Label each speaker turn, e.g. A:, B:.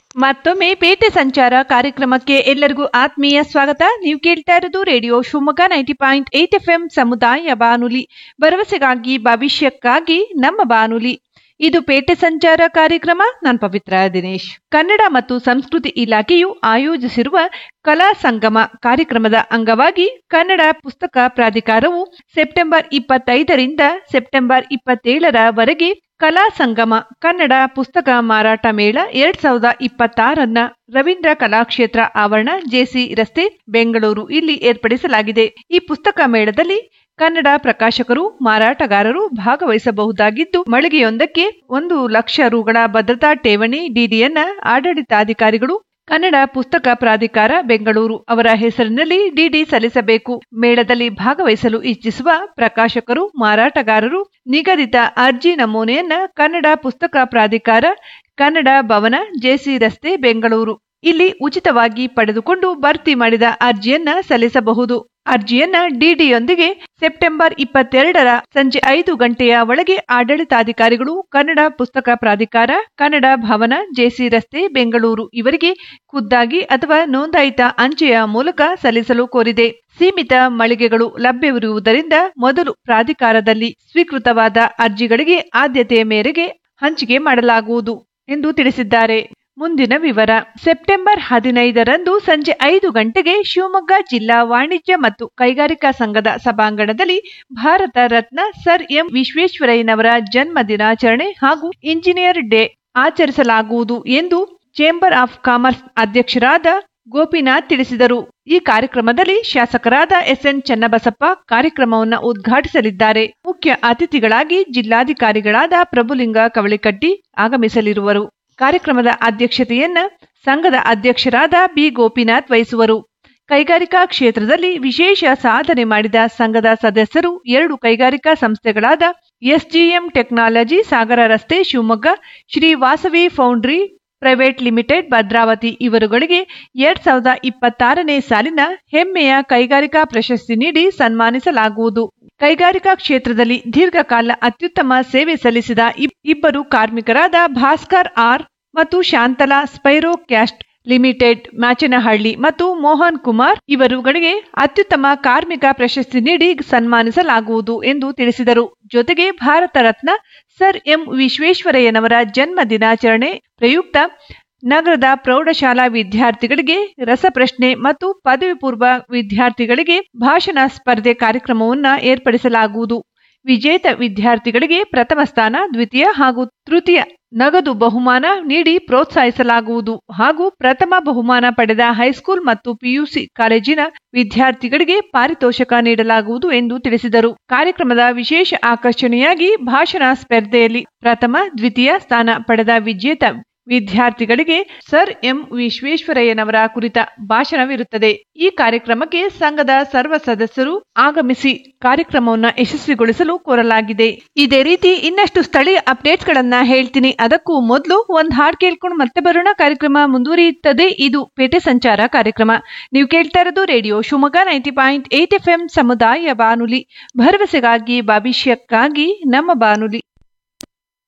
A: ಮತ್ತೊಮ್ಮೆ ಪೇಟೆ ಸಂಚಾರ ಕಾರ್ಯಕ್ರಮಕ್ಕೆ ಎಲ್ಲರಿಗೂ ಆತ್ಮೀಯ ಸ್ವಾಗತ ನೀವು ಕೇಳ್ತಾ ಇರೋದು radio Shivamogga ninety point eight F M ಸಮುದಾಯ ಬಾನುಲಿ ಭರವಸೆಗಾಗಿ ಭವಿಷ್ಯಕ್ಕಾಗಿ ನಮ್ಮ ಬಾನುಲಿ ಇದು ಪೇಟೆ ಸಂಚಾರ ಕಾರ್ಯಕ್ರಮ ನಾನು ಪವಿತ್ರ ದಿನೇಶ್ ಕನ್ನಡ ಮತ್ತು ಸಂಸ್ಕೃತಿ ಇಲಾಖೆಯು ಆಯೋಜಿಸಿರುವ ಕಲಾ ಸಂಗಮ ಕಾರ್ಯಕ್ರಮದ ಅಂಗವಾಗಿ ಕನ್ನಡ ಪುಸ್ತಕ ಪ್ರಾಧಿಕಾರವು ಸೆಪ್ಟೆಂಬರ್ ಇಪ್ಪತ್ತೈದರಿಂದ ಸೆಪ್ಟೆಂಬರ್ ಇಪ್ಪತ್ತೇಳರವರೆಗೆ ಕಲಾ ಸಂಗಮ ಕನ್ನಡ ಪುಸ್ತಕ ಮಾರಾಟ ಮೇಳ ಎರಡ್ ಸಾವಿರದ ಇಪ್ಪತ್ತಾರನ್ನ ರವೀಂದ್ರ ಕಲಾಕ್ಷೇತ್ರ ಆವರಣ ಜೆಸಿ ರಸ್ತೆ ಬೆಂಗಳೂರು ಇಲ್ಲಿ ಏರ್ಪಡಿಸಲಾಗಿದೆ ಈ ಪುಸ್ತಕ ಮೇಳದಲ್ಲಿ ಕನ್ನಡ ಪ್ರಕಾಶಕರು ಮಾರಾಟಗಾರರು ಭಾಗವಹಿಸಬಹುದಾಗಿದ್ದು ಮಳಿಗೆಯೊಂದಕ್ಕೆ ಒಂದು ಲಕ್ಷ ರುಗಳ ಭದ್ರತಾ ಠೇವಣಿ ಡಿಡಿಯನ್ನ ಆಡಳಿತಾಧಿಕಾರಿಗಳು ಕನ್ನಡ ಪುಸ್ತಕ ಪ್ರಾಧಿಕಾರ ಬೆಂಗಳೂರು ಅವರ ಹೆಸರಿನಲ್ಲಿ ಡಿಡಿ ಸಲ್ಲಿಸಬೇಕು ಮೇಳದಲ್ಲಿ ಭಾಗವಹಿಸಲು ಇಚ್ಛಿಸುವ ಪ್ರಕಾಶಕರು ಮಾರಾಟಗಾರರು ನಿಗದಿತ ಅರ್ಜಿ ನಮೂನೆಯನ್ನ ಕನ್ನಡ ಪುಸ್ತಕ ಪ್ರಾಧಿಕಾರ ಕನ್ನಡ ಭವನ ಜೆಸಿ ರಸ್ತೆ ಬೆಂಗಳೂರು ಇಲ್ಲಿ ಉಚಿತವಾಗಿ ಪಡೆದುಕೊಂಡು ಭರ್ತಿ ಮಾಡಿದ ಅರ್ಜಿಯನ್ನ ಸಲ್ಲಿಸಬಹುದು ಅರ್ಜಿಯನ್ನ ಡಿಡಿಯೊಂದಿಗೆ ಸೆಪ್ಟೆಂಬರ್ ಇಪ್ಪತ್ತೆರಡರ ಸಂಜೆ ಐದು ಗಂಟೆಯ ಒಳಗೆ ಆಡಳಿತಾಧಿಕಾರಿಗಳು ಕನ್ನಡ ಪುಸ್ತಕ ಪ್ರಾಧಿಕಾರ ಕನ್ನಡ ಭವನ ಜೆಸಿ ರಸ್ತೆ ಬೆಂಗಳೂರು ಇವರಿಗೆ ಖುದ್ದಾಗಿ ಅಥವಾ ನೋಂದಾಯಿತ ಅಂಚೆಯ ಮೂಲಕ ಸಲ್ಲಿಸಲು ಕೋರಿದೆ ಸೀಮಿತ ಮಳಿಗೆಗಳು ಲಭ್ಯವಿರುವುದರಿಂದ ಮೊದಲು ಪ್ರಾಧಿಕಾರದಲ್ಲಿ ಸ್ವೀಕೃತವಾದ ಅರ್ಜಿಗಳಿಗೆ ಆದ್ಯತೆಯ ಮೇರೆಗೆ ಹಂಚಿಕೆ ಮಾಡಲಾಗುವುದು ಎಂದು ತಿಳಿಸಿದ್ದಾರೆ ಮುಂದಿನ ವಿವರ ಸೆಪ್ಟೆಂಬರ್ ಹದಿನೈದರಂದು ಸಂಜೆ ಐದು ಗಂಟೆಗೆ ಶಿವಮೊಗ್ಗ ಜಿಲ್ಲಾ ವಾಣಿಜ್ಯ ಮತ್ತು ಕೈಗಾರಿಕಾ ಸಂಘದ ಸಭಾಂಗಣದಲ್ಲಿ ಭಾರತ ರತ್ನ ಸರ್ ಎಂ ವಿಶ್ವೇಶ್ವರಯ್ಯನವರ ಜನ್ಮ ದಿನಾಚರಣೆ ಹಾಗೂ ಇಂಜಿನಿಯರ್ ಡೇ ಆಚರಿಸಲಾಗುವುದು ಎಂದು ಚೇಂಬರ್ ಆಫ್ ಕಾಮರ್ಸ್ ಅಧ್ಯಕ್ಷರಾದ ಗೋಪಿನಾಥ್ ತಿಳಿಸಿದರು ಈ ಕಾರ್ಯಕ್ರಮದಲ್ಲಿ ಶಾಸಕರಾದ ಎಸ್ಎನ್ ಚನ್ನಬಸಪ್ಪ ಕಾರ್ಯಕ್ರಮವನ್ನು ಉದ್ಘಾಟಿಸಲಿದ್ದಾರೆ ಮುಖ್ಯ ಅತಿಥಿಗಳಾಗಿ ಜಿಲ್ಲಾಧಿಕಾರಿಗಳಾದ ಪ್ರಭುಲಿಂಗ ಕವಳಿಕಟ್ಟಿ ಆಗಮಿಸಲಿರುವರು ಕಾರ್ಯಕ್ರಮದ ಅಧ್ಯಕ್ಷತೆಯನ್ನ ಸಂಘದ ಅಧ್ಯಕ್ಷರಾದ ಬಿ ಗೋಪಿನಾಥ್ ವಹಿಸುವರು ಕೈಗಾರಿಕಾ ಕ್ಷೇತ್ರದಲ್ಲಿ ವಿಶೇಷ ಸಾಧನೆ ಮಾಡಿದ ಸಂಘದ ಸದಸ್ಯರು ಎರಡು ಕೈಗಾರಿಕಾ ಸಂಸ್ಥೆಗಳಾದ ಎಸ್ಜಿಎಂ ಟೆಕ್ನಾಲಜಿ ಸಾಗರ ರಸ್ತೆ Shivamogga Shri Vasavi foundry private limited Bhadravati ಇವರುಗಳಿಗೆ ಎರಡ್ ಸಾವಿರದ ಇಪ್ಪತ್ತಾರನೇ ಸಾಲಿನ ಹೆಮ್ಮೆಯ ಕೈಗಾರಿಕಾ ಪ್ರಶಸ್ತಿ ನೀಡಿ ಸನ್ಮಾನಿಸಲಾಗುವುದು ಕೈಗಾರಿಕಾ ಕ್ಷೇತ್ರದಲ್ಲಿ ದೀರ್ಘಕಾಲ ಅತ್ಯುತ್ತಮ ಸೇವೆ ಸಲ್ಲಿಸಿದ ಇಬ್ಬರು ಕಾರ್ಮಿಕರಾದ ಭಾಸ್ಕರ್ ಆರ್ ಮತ್ತು Shantala spiro cast limited Machanahalli ಮತ್ತು ಮೋಹನ್ ಕುಮಾರ್ ಇವರುಗಳಿಗೆ ಅತ್ಯುತ್ತಮ ಕಾರ್ಮಿಕ ಪ್ರಶಸ್ತಿ ನೀಡಿ ಸನ್ಮಾನಿಸಲಾಗುವುದು ಎಂದು ತಿಳಿಸಿದರು ಜೊತೆಗೆ ಭಾರತ ರತ್ನ ಸರ್ ಎಂ ವಿಶ್ವೇಶ್ವರಯ್ಯನವರ ಜನ್ಮ ದಿನಾಚರಣೆ ಪ್ರಯುಕ್ತ ನಗರದ ಪ್ರೌಢಶಾಲಾ ವಿದ್ಯಾರ್ಥಿಗಳಿಗೆ ರಸಪ್ರಶ್ನೆ ಮತ್ತು ಪದವಿ ಪೂರ್ವ ವಿದ್ಯಾರ್ಥಿಗಳಿಗೆ ಭಾಷಣ ಸ್ಪರ್ಧೆ ಕಾರ್ಯಕ್ರಮವನ್ನು ಏರ್ಪಡಿಸಲಾಗುವುದು ವಿಜೇತ ವಿದ್ಯಾರ್ಥಿಗಳಿಗೆ ಪ್ರಥಮ ಸ್ಥಾನ ದ್ವಿತೀಯ ಹಾಗೂ ತೃತೀಯ ನಗದು ಬಹುಮಾನ ನೀಡಿ ಪ್ರೋತ್ಸಾಹಿಸಲಾಗುವುದು ಹಾಗೂ ಪ್ರಥಮ ಬಹುಮಾನ ಪಡೆದ ಹೈಸ್ಕೂಲ್ ಮತ್ತು ಪಿಯುಸಿ ಕಾಲೇಜಿನ ವಿದ್ಯಾರ್ಥಿಗಳಿಗೆ ಪಾರಿತೋಷಕ ನೀಡಲಾಗುವುದು ಎಂದು ತಿಳಿಸಿದರು ಕಾರ್ಯಕ್ರಮದ ವಿಶೇಷ ಆಕರ್ಷಣೆಯಾಗಿ ಭಾಷಣ ಸ್ಪರ್ಧೆಯಲ್ಲಿ ಪ್ರಥಮ ದ್ವಿತೀಯ ಸ್ಥಾನ ಪಡೆದ ವಿಜೇತ ವಿದ್ಯಾರ್ಥಿಗಳಿಗೆ ಸರ್ ಎಂ ವಿಶ್ವೇಶ್ವರಯ್ಯನವರ ಕುರಿತ ಭಾಷಣವಿರುತ್ತದೆ ಈ ಕಾರ್ಯಕ್ರಮಕ್ಕೆ ಸಂಘದ ಸರ್ವ ಸದಸ್ಯರು ಆಗಮಿಸಿ ಕಾರ್ಯಕ್ರಮವನ್ನು ಯಶಸ್ವಿಗೊಳಿಸಲು ಕೋರಲಾಗಿದೆ ಇದೇ ರೀತಿ ಇನ್ನಷ್ಟು ಸ್ಥಳೀಯ ಅಪ್ಡೇಟ್ಸ್ಗಳನ್ನ ಹೇಳ್ತೀನಿ ಅದಕ್ಕೂ ಮೊದಲು ಒಂದ್ ಹಾಡ್ ಕೇಳ್ಕೊಂಡು ಮತ್ತೆ ಬರೋಣ ಕಾರ್ಯಕ್ರಮ ಮುಂದುವರಿಯುತ್ತದೆ ಇದು ಪೇಟೆ ಸಂಚಾರ ಕಾರ್ಯಕ್ರಮ ನೀವು ಕೇಳ್ತಾ ಇರೋದು radio Shivamogga ninety point eight F M ಸಮುದಾಯ ಬಾನುಲಿ ಭರವಸೆಗಾಗಿ ಭವಿಷ್ಯಕ್ಕಾಗಿ ನಮ್ಮ ಬಾನುಲಿ